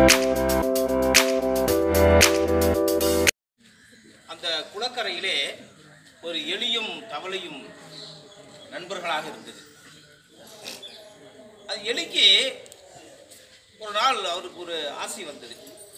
அந்த குளக்கரையிலே ஒரு எலியும் தவளையும் நண்பர்களாக இருந்தது அது எலிக்கு ஒரு நாள் அவருக்கு ஒரு ஆசை வந்தது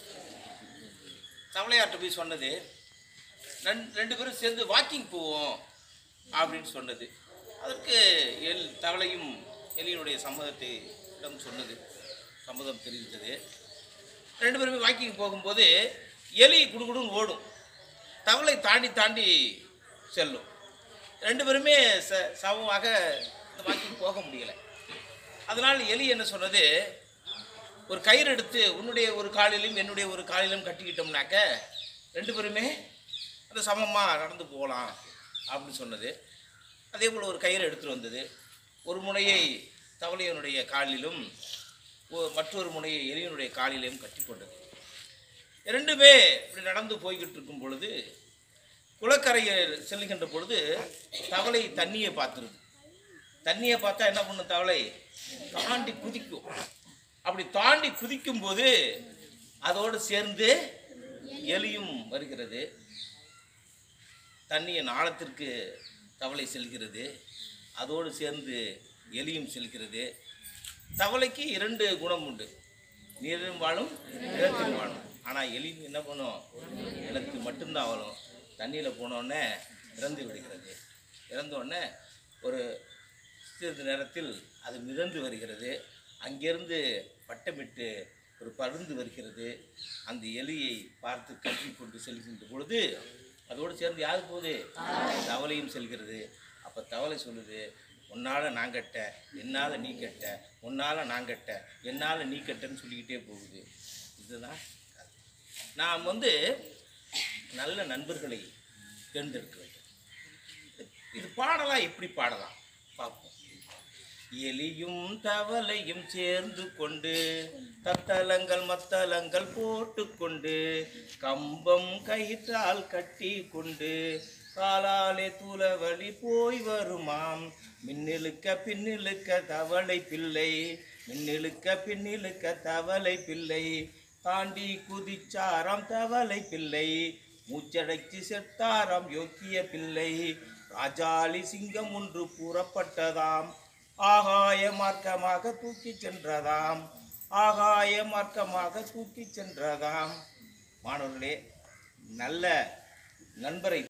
தவளையார்ட்ட போய் சொன்னது ரெண் ரெண்டு பேரும் சேர்ந்து வாக்கிங் போவோம் அப்படின்னு சொன்னது அதற்கு எல் தவளையும் எலியினுடைய சம்மதத்தை இடம் சொன்னது சம்மதம் தெரிவித்தது ரெண்டு பேருமே வாக்கிங் போகும்போது எலி குடுகுடுன்னு ஓடும் தவளை தாண்டி தாண்டி செல்லும் ரெண்டு பேருமே ச சமமாக இந்த வாக்கிங் போக முடியலை அதனால் எலி என்ன சொன்னது ஒரு கயிறு எடுத்து உன்னுடைய ஒரு காலிலும் என்னுடைய ஒரு காலிலும் கட்டிக்கிட்டோம்னாக்க ரெண்டு பேருமே அந்த சமமாக நடந்து போகலாம் அப்படின்னு சொன்னது அதே போல் ஒரு கயிறு எடுத்துகிட்டு வந்தது ஒரு முனையை தவளையனுடைய காலிலும் ஒ- மற்றொரு முனையை எலியனுடைய காலிலும் கட்டி கொண்டது இரண்டுமே இப்படி நடந்து போய்கிட்டு இருக்கும் பொழுது குளக்கரையில் செல்லுகின்ற பொழுது தவளை தண்ணியை பார்த்துருது தண்ணியை பார்த்தா என்ன பண்ணும் தவளை தாண்டி குதிக்கும் அப்படி தாண்டி குதிக்கும் போது அதோடு சேர்ந்து எலியும் வருகிறது தண்ணியின் ஆழத்திற்கு தவளை செல்கிறது அதோடு சேர்ந்து எலியும் செல்கிறது தவளைக்கு இரண்டு குணம் உண்டு நீரிலும் வாழும் நிலத்திலும் வாழும் ஆனால் எலி என்ன பண்ணும் நிலத்து மட்டும்தான் வாழும் தண்ணியில் போனோடனே இறந்து விடுகிறது இறந்த உடனே ஒரு சிறிது நேரத்தில் அது மிதந்து வருகிறது அங்கிருந்து வட்டமிட்டு ஒரு பருந்து வருகிறது அந்த எலியை பார்த்து கட்டி கொண்டு செல்கின்ற பொழுது அதோடு சேர்ந்து யாரு போகுது தவளையும் செல்கிறது அப்போ தவளை சொல்லுது உன்னால் நான் கட்ட என்னால் நீ கட்ட உன்னால் நான் கட்ட என்னால் நீ கட்டன்னு சொல்லிக்கிட்டே போகுது இதுதான் கதை. நாம் வந்து நல்ல நண்பர்களை தேர்ந்தெடுக்க வேண்டும் இது பாடலாம் எப்படி பாடலாம் பார்ப்போம் எலியும் தவளையும் சேர்ந்து கொண்டு தத்தலங்கள் மத்தலங்கள் போட்டு கொண்டு கம்பம் கயிற்றால் கட்டி கொண்டு காலாலே தூளவழி போய் வருமாம் மின்னிழுக்க பின்னிழுக்க தவளை பிள்ளை மின்னிழுக்க பின்னிழுக்க தவளை பிள்ளை தாண்டி குதிச்சாராம் தவளை பிள்ளை மூச்சடைச்சு செத்தாராம் யோக்கிய பிள்ளை ராஜாளி சிங்கம் ஒன்று கூறப்பட்டதாம் ஆகாய மார்க்கமாக தூக்கிச் சென்றதாம் ஆகாய மார்க்கமாக தூக்கிச் சென்றதாம் மாணவர்களே நல்ல நண்பரை